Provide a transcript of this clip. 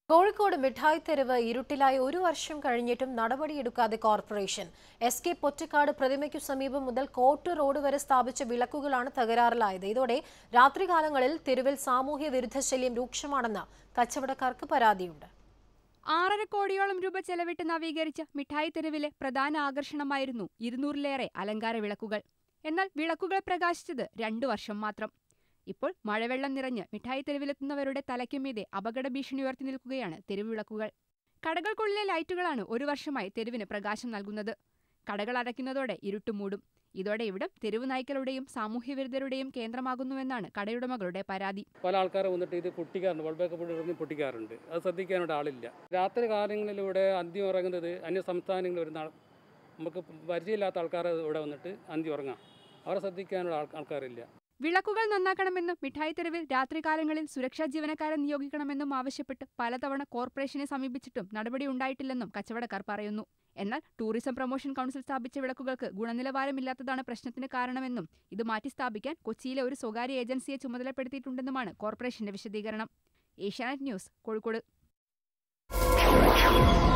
കോഴിക്കോട് മിഠായി തെരുവ് ഇരുട്ടിലായി ഒരു വർഷം കഴിഞ്ഞിട്ടും നടപടിയെടുക്കാതെ കോർപ്പറേഷൻ എസ് കെ പൊറ്റക്കാട് പ്രതിമയ്ക്കു സമീപം മുതൽ കോട്ട് റോഡ് വരെ സ്ഥാപിച്ച വിളക്കുകളാണ് തകരാറിലായത് ഇതോടെ രാത്രികാലങ്ങളിൽ തെരുവിൽ സാമൂഹ്യ വിരുദ്ധ ശല്യം രൂക്ഷമാണെന്ന് കച്ചവടക്കാർക്ക് പരാതിയുണ്ട് ആറര കോടിയോളം രൂപ ചെലവിട്ട് നവീകരിച്ച മിഠായി തെരുവിലെ പ്രധാന ആകർഷണമായിരുന്നു ഇരുന്നൂറിലേറെ അലങ്കാര വിളക്കുകൾ എന്നാൽ വിളക്കുകൾ പ്രകാശിച്ചത് രണ്ടു വർഷം മാത്രം ഇപ്പോൾ മഴവെള്ളം നിറഞ്ഞ് മിഠായി തെരുവിലെത്തുന്നവരുടെ തലയ്ക്കുമീതെ അപകട ഭീഷണി ഉയർത്തി നിൽക്കുകയാണ് തെരുവ് വിളക്കുകൾ കടകൾക്കുള്ളിലെ ലൈറ്റുകളാണ് ഒരു വർഷമായി തെരുവിന് പ്രകാശം നൽകുന്നത് കടകൾ അടയ്ക്കുന്നതോടെ ഇരുട്ട് മൂടും ഇതോടെ ഇവിടം തെരുവ് നായ്ക്കളുടെയും സാമൂഹ്യവിരുദ്ധരുടെയും കേന്ദ്രമാകുന്നുവെന്നാണ് കടയുടമകളുടെ പരാതി പല ആൾക്കാരും വന്നിട്ട് ഇത് പൊട്ടിക്കാറുണ്ട് ബൾബൊക്കെ പൊട്ടി പൊട്ടിക്കാറുണ്ട് അത് ശ്രദ്ധിക്കാനുള്ള ആളില്ല രാത്രി കാലങ്ങളിലൂടെ അന്തി ഉറങ്ങുന്നത് അന്യ സംസ്ഥാനങ്ങളിൽ വരുന്ന ആൾ നമുക്ക് പരിചയമില്ലാത്ത ആൾക്കാർ ഇവിടെ വന്നിട്ട് അന്തി ഉറങ്ങാം അവരെ ശ്രദ്ധിക്കാനുള്ള ആൾ ആൾക്കാരില്ല വിളക്കുകൾ നന്നാക്കണമെന്നും മിഠായി തെരുവിൽ രാത്രികാലങ്ങളിൽ സുരക്ഷാ ജീവനക്കാരെ നിയോഗിക്കണമെന്നും ആവശ്യപ്പെട്ട് പലതവണ കോർപ്പറേഷനെ സമീപിച്ചിട്ടും നടപടി ഉണ്ടായിട്ടില്ലെന്നും കച്ചവടക്കാർ പറയുന്നു എന്നാൽ ടൂറിസം പ്രൊമോഷൻ കൗൺസിൽ സ്ഥാപിച്ച വിളക്കുകൾക്ക് ഗുണനിലവാരമില്ലാത്തതാണ് പ്രശ്നത്തിന് കാരണമെന്നും ഇത് മാറ്റി സ്ഥാപിക്കാൻ കൊച്ചിയിലെ ഒരു സ്വകാര്യ ഏജൻസിയെ ചുമതലപ്പെടുത്തിയിട്ടുണ്ടെന്നുമാണ് കോർപ്പറേഷന്റെ വിശദീകരണം ഏഷ്യാനെറ്റ് ന്യൂസ് കോഴിക്കോട്